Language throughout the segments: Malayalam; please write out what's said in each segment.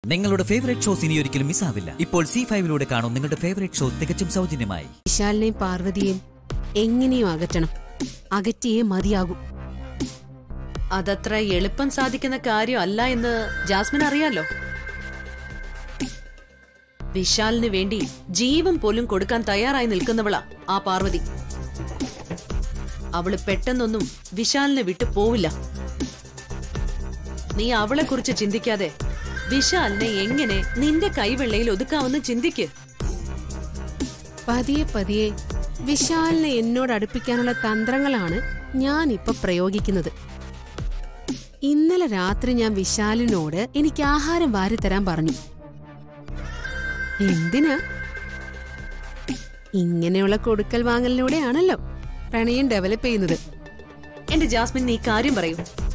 നിങ്ങളുടെ ഫേവറേറ്റ് ഷോസ് ഇനി ഒരിക്കലും മിസ്സാവില്ല ഇപ്പോൾ സി ഫൈവിലൂടെ കാണും നിങ്ങളുടെ ഫേവറേറ്റ് ഷോ തികച്ചും സൗജന്യമായി വിശാലിനെയും പാർവതിയെയും എങ്ങനെയും അകറ്റണം അകറ്റിയേ മതിയാകൂ അതത്ര എളുപ്പം സാധിക്കുന്ന കാര്യം അല്ല എന്ന് ജാസ്മിൻ അറിയാലോ വിശാലിന് വേണ്ടി ജീവൻ പോലും കൊടുക്കാൻ തയ്യാറായി നിൽക്കുന്നവളാ ആ പാർവതി അവള് പെട്ടെന്നൊന്നും വിശാലിനെ വിട്ടു പോവില്ല നീ അവളെ കുറിച്ച് ചിന്തിക്കാതെ വിശാലിനെ എങ്ങനെ നിന്റെ കൈവെള്ളയിൽ ഒതുക്കാമെന്ന് ചിന്തിക്ക് പതിയെ പതിയെ വിശാലിനെ എന്നോട് അടുപ്പിക്കാനുള്ള തന്ത്രങ്ങളാണ് ഞാൻ ഇപ്പൊ പ്രയോഗിക്കുന്നത് ഇന്നലെ രാത്രി ഞാൻ വിശാലിനോട് എനിക്ക് ആഹാരം വാരിത്തരാൻ പറഞ്ഞു എന്തിനാ ഇങ്ങനെയുള്ള കൊടുക്കൽ വാങ്ങലിലൂടെയാണല്ലോ പ്രണയം ഡെവലപ്പ് ചെയ്യുന്നത് എന്റെ ജാസ്മിൻ നീ കാര്യം പറയൂ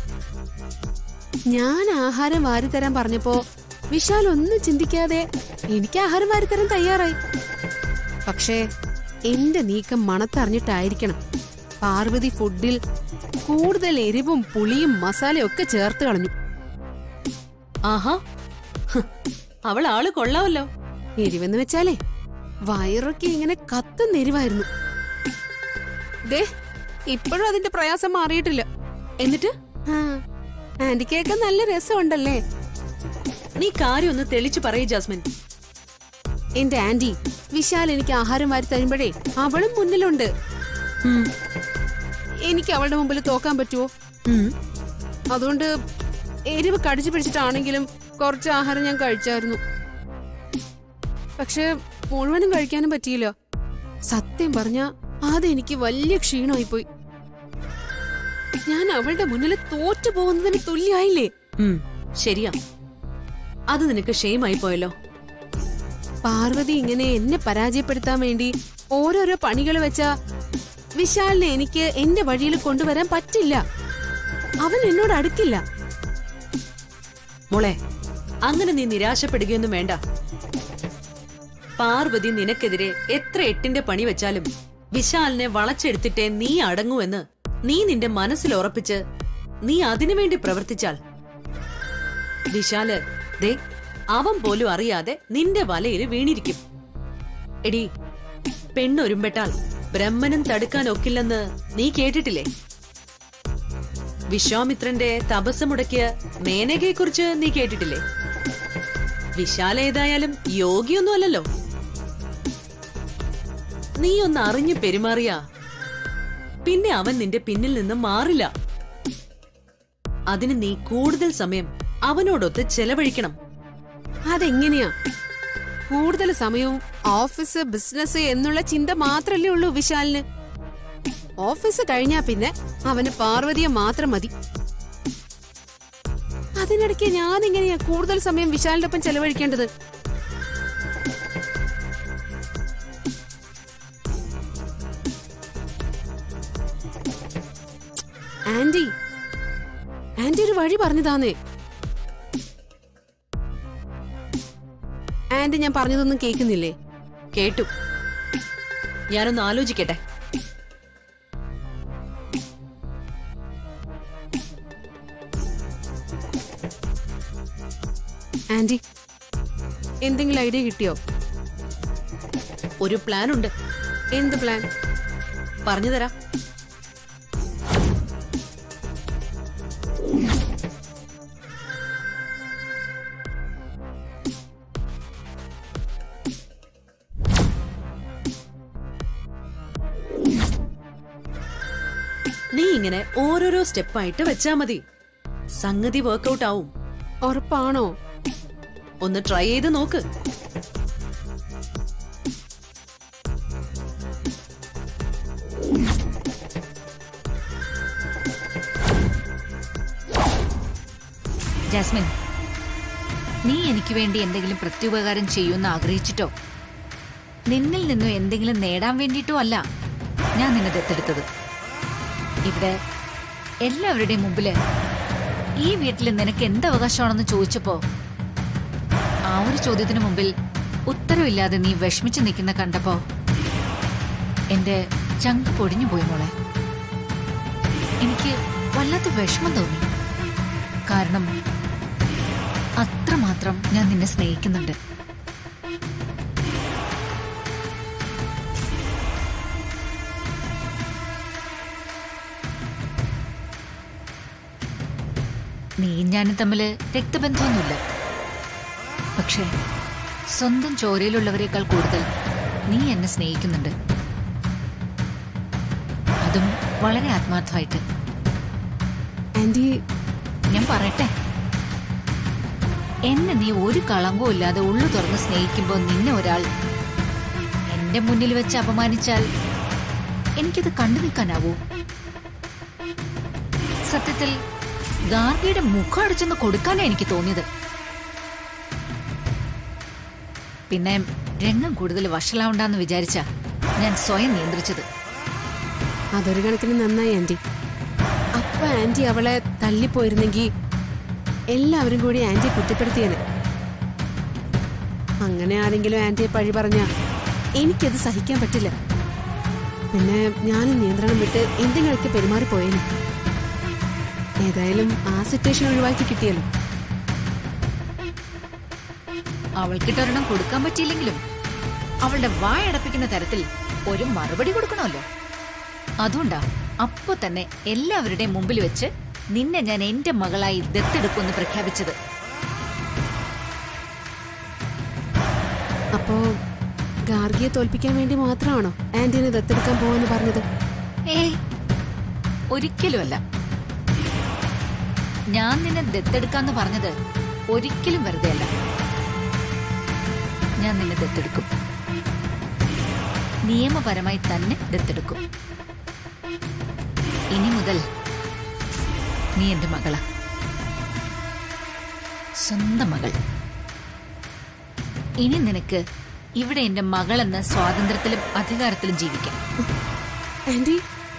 ഞാൻ ആഹാരം വാരിത്തരാൻ പറഞ്ഞപ്പോ വിശാൽ ഒന്നും ചിന്തിക്കാതെ എനിക്ക് ആഹാരം വാരിത്തരാൻ തയ്യാറായി പക്ഷേ എന്റെ നീക്കം മണത്തറിഞ്ഞിട്ടായിരിക്കണം പാർവതി ഫുഡിൽ കൂടുതൽ എരിവും പുളിയും മസാലയും ഒക്കെ ചേർത്ത് കളഞ്ഞു ആഹാ ഹ്, അവൾ ആള് കൊള്ളാമല്ലോ എരിവെന്ന് വെച്ചാലേ വയറൊക്കെ ഇങ്ങനെ കത്തുന്ന എരിവായിരുന്നു ദേ ഇപ്പോഴും അതിന്റെ പ്രയാസം മാറിയിട്ടില്ല എന്നിട്ട് ആ, ആന്റിക്കൊക്കെ നല്ല രസമുണ്ടല്ലേ നീ കാര്യം ഒന്ന് തെളിച്ചു പറയൂ ജാസ്മിൻ എന്റെ ആന്റി വിശാൽ എനിക്ക് ആഹാരം വാരി തരുമ്പോഴേ അവളും മുന്നിലുണ്ട് ഉം, എനിക്ക് അവളുടെ മുമ്പിൽ തോക്കാൻ പറ്റുമോ ഉം. അതുകൊണ്ട് എരിവ് കടിച്ചു പിടിച്ചിട്ടാണെങ്കിലും കുറച്ച് ആഹാരം ഞാൻ കഴിച്ചായിരുന്നു പക്ഷെ മുഴുവനും കഴിക്കാനും പറ്റിയില്ല സത്യം പറഞ്ഞ ആദ്യം എനിക്ക് വലിയ ക്ഷീണമായി പോയി ഞാൻ അവളുടെ മുന്നിൽ തോറ്റു പോകുന്നതിന് തുല്യായില്ലേ ഉം, ശരിയാ അത് നിനക്ക് ഷെയിമായി പോയല്ലോ പാർവതി ഇങ്ങനെ എന്നെ പരാജയപ്പെടുത്താൻ വേണ്ടി ഓരോരോ പണികൾ വെച്ച വിശാലിനെ എനിക്ക് എന്റെ വഴിയിൽ കൊണ്ടുവരാൻ പറ്റില്ല അവൻ എന്നോട് അടുക്കില്ല മോളെ അങ്ങനെ നീ നിരാശപ്പെടുകയൊന്നും വേണ്ട പാർവതി നിനക്കെതിരെ എത്ര എട്ടിന്റെ പണി വെച്ചാലും വിശാലിനെ വളച്ചെടുത്തിട്ടേ നീ അടങ്ങുവെന്ന് നീ നിന്റെ മനസ്സിൽ ഉറപ്പിച്ച് നീ അതിനുവേണ്ടി പ്രവർത്തിച്ചാൽ വിശാല് ദേ അവൻ പോലും അറിയാതെ നിന്റെ വലയിൽ വീണിരിക്കും എടി പെണ്ണൊരുമ്പെട്ടാൽ ബ്രഹ്മനും തടുക്കാൻ ഒക്കില്ലെന്ന് നീ കേട്ടിട്ടില്ലേ വിശ്വാമിത്രന്റെ തപസ് മുടക്കിയ മേനകയെക്കുറിച്ച് നീ കേട്ടിട്ടില്ലേ വിശാല ഏതായാലും യോഗിയൊന്നും അല്ലല്ലോ നീ ഒന്ന് അറിഞ്ഞു പെരുമാറിയാ പിന്നെ അവൻ നിന്റെ പിന്നിൽ നിന്ന് മാറില്ല അതിന് നീ കൂടുതൽ സമയം അവനോടൊത്ത് ചെലവഴിക്കണം അതെങ്ങനെയാ കൂടുതൽ സമയവും ഓഫീസ് ബിസിനസ് എന്നുള്ള ചിന്ത മാത്രല്ലേ ഉള്ളൂ വിശാലിന് ഓഫീസ് കഴിഞ്ഞാ പിന്നെ അവന് പാർവതിയെ മാത്രം മതി അതിനിടയ്ക്ക് ഞാൻ എങ്ങനെയാ കൂടുതൽ സമയം വിശാലിന്റെ ഒപ്പം ചെലവഴിക്കേണ്ടത് ആന്റി ആന്റി ഒരു വഴി പറഞ്ഞതാന്നേ ആന്റി ഞാൻ പറഞ്ഞതൊന്നും കേൾക്കുന്നില്ലേ കേട്ടു ഞാനൊന്ന് ആലോചിക്കട്ടെ ആന്റി എന്തെങ്കിലും ഐഡിയ കിട്ടിയോ ഒരു പ്ലാൻ ഉണ്ട് എന്ത് പ്ലാൻ പറഞ്ഞു തരാം നീ ഇങ്ങനെ ഓരോരോ സ്റ്റെപ്പായിട്ട് വെച്ചാ മതി സംഗതി വർക്കൗട്ട് ആവും ഉറപ്പാണോ ഒന്ന് ട്രൈ ചെയ്ത് നോക്ക് ജാസ്മിൻ നീ എനിക്ക് വേണ്ടി എന്തെങ്കിലും പ്രത്യുപകാരം ചെയ്യുമെന്ന് ആഗ്രഹിച്ചിട്ടോ നിന്നിൽ നിന്നും എന്തെങ്കിലും നേടാൻ വേണ്ടിയിട്ടോ അല്ല ഞാൻ നിന്നെ ദത്തെടുത്തത് ഇവിടെ എല്ലാവരുടെയും മുമ്പില് ഈ വീട്ടിൽ നിനക്ക് എന്ത് അവകാശമാണെന്ന് ചോദിച്ചപ്പോ ആ ഒരു ചോദ്യത്തിന് മുമ്പിൽ ഉത്തരവില്ലാതെ നീ വിഷമിച്ച് നിൽക്കുന്ന കണ്ടപ്പോ എന്റെ ചങ്ക് പൊടിഞ്ഞു പോയി മോളെ എനിക്ക് വല്ലാത്ത വിഷമം തോന്നി കാരണം അത്രമാത്രം അത്രമാത്രം ഞാൻ നിന്നെ സ്നേഹിക്കുന്നുണ്ട് നീയും ഞാനും തമ്മില് രക്തബന്ധമൊന്നുമില്ല പക്ഷേ സ്വന്തം ചോരയിലുള്ളവരെക്കാൾ കൂടുതൽ നീ എന്നെ സ്നേഹിക്കുന്നുണ്ട് അതും വളരെ ആത്മാർത്ഥമായിട്ട് ആന്റി ഞാൻ പറയട്ടെ എന്നെ നീ ഒരു കളങ്കവും ഇല്ലാതെ ഉള്ളു തുറന്ന് സ്നേഹിക്കുമ്പോൾ നിന്നെ ഒരാൾ എന്റെ മുന്നിൽ വെച്ച് അപമാനിച്ചാൽ എനിക്കത് കണ്ടു നിൽക്കാനാവൂ സത്യത്തിൽ ഗാർഗിയുടെ മുഖം അടിച്ചൊന്ന് കൊടുക്കാനാ എനിക്ക് തോന്നിയത് പിന്നെ രംഗം കൂടുതൽ വഷളാവണ്ടെന്ന് വിചാരിച്ച ഞാൻ സ്വയം നിയന്ത്രിച്ചത് അതൊരു കണക്കിന് നന്നായി ആന്റി അപ്പൊ ആന്റി അവളെ തല്ലിപ്പോയിരുന്നെങ്കിൽ എല്ലാവരും കൂടി ആന്റിയെ കുറ്റപ്പെടുത്തിയേനെ അങ്ങനെ ആരെങ്കിലും ആന്റിയെ പഴി പറഞ്ഞ എനിക്കത് സഹിക്കാൻ പറ്റില്ല പിന്നെ ഞാനും നിയന്ത്രണം വിട്ട് എന്തെങ്കിലുമൊക്കെ പെരുമാറിപ്പോയേനെ ഏതായാലും ആ സിറ്റുവേഷൻ ഒഴിവാക്കി കിട്ടിയല്ലോ അവൾക്കിട്ടൊരെണ്ണം കൊടുക്കാൻ പറ്റിയില്ലെങ്കിലും അവളുടെ വായടപ്പിക്കുന്ന തരത്തിൽ ഒരു മറുപടി കൊടുക്കണമല്ലോ അതുകൊണ്ടാ അപ്പൊ തന്നെ എല്ലാവരുടെയും മുമ്പിൽ വെച്ച് നിന്നെ ഞാൻ എന്റെ മകളായി ദത്തെടുക്കുമെന്ന് പ്രഖ്യാപിച്ചത് അപ്പോ ഗാർഗിയെ തോൽപ്പിക്കാൻ വേണ്ടി മാത്രമാണോ ആന്റിനെ ദത്തെടുക്കാൻ പോവാന്ന് പറഞ്ഞത് ഏയ് ഒരിക്കലുമല്ല ഞാൻ നിന്നെ ദത്തെടുക്കാന്ന് പറഞ്ഞത് ഒരിക്കലും വെറുതെ അല്ല ഞാൻ നിന്നെ ദത്തെടുക്കും നിയമപരമായി തന്നെ ദത്തെടുക്കും ഇനി മുതൽ നീ എന്റെ മകളാ സ്വന്തം മകൾ ഇനി നിനക്ക് ഇവിടെ എന്റെ മകളെന്ന സ്വാതന്ത്ര്യത്തിലും അധികാരത്തിലും ജീവിക്കാം ആന്റി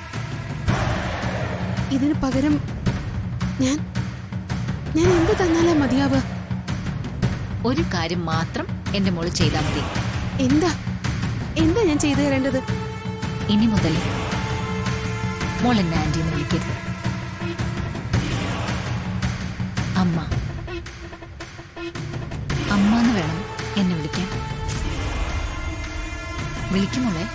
ഇതിന് പകരം ഞാൻ ഞാൻ എന്ത് തന്നാലാ മതിയാവുക ഒരു കാര്യം മാത്രം എന്റെ മോള് ചെയ്താൽ മതി എന്താ എന്താ ഞാൻ ചെയ്തു തരേണ്ടത് ഇനി മുതൽ മോൾ എന്നെ ആന്റി എന്ന് വിളിക്കരുത് അമ്മ അമ്മ എന്ന് വേണം എന്നെ വിളിക്കാൻ വിളിക്കുമോളെ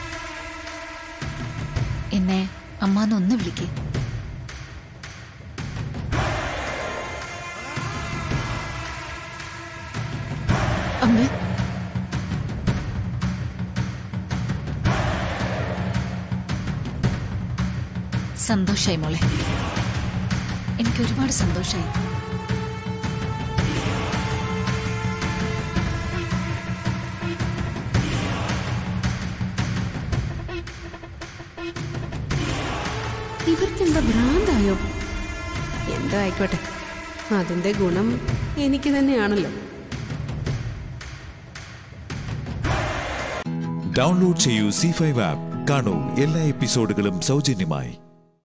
എന്നെ അമ്മ എന്നൊന്ന് വിളിക്കേ അമ്മേ സന്തോഷായി മോളെ എനിക്ക് ഒരുപാട് സന്തോഷായി ഇവർക്കെന്താ ഭ്രാന്തായോ എന്താ ആയിക്കോട്ടെ അതിന്റെ ഗുണം എനിക്ക് തന്നെയാണല്ലോ ഡൗൺലോഡ് ചെയ്യൂ സി ഫൈവ് ആപ്പ് കാണൂ എല്ലാ എപ്പിസോഡുകളും സൗജന്യമായി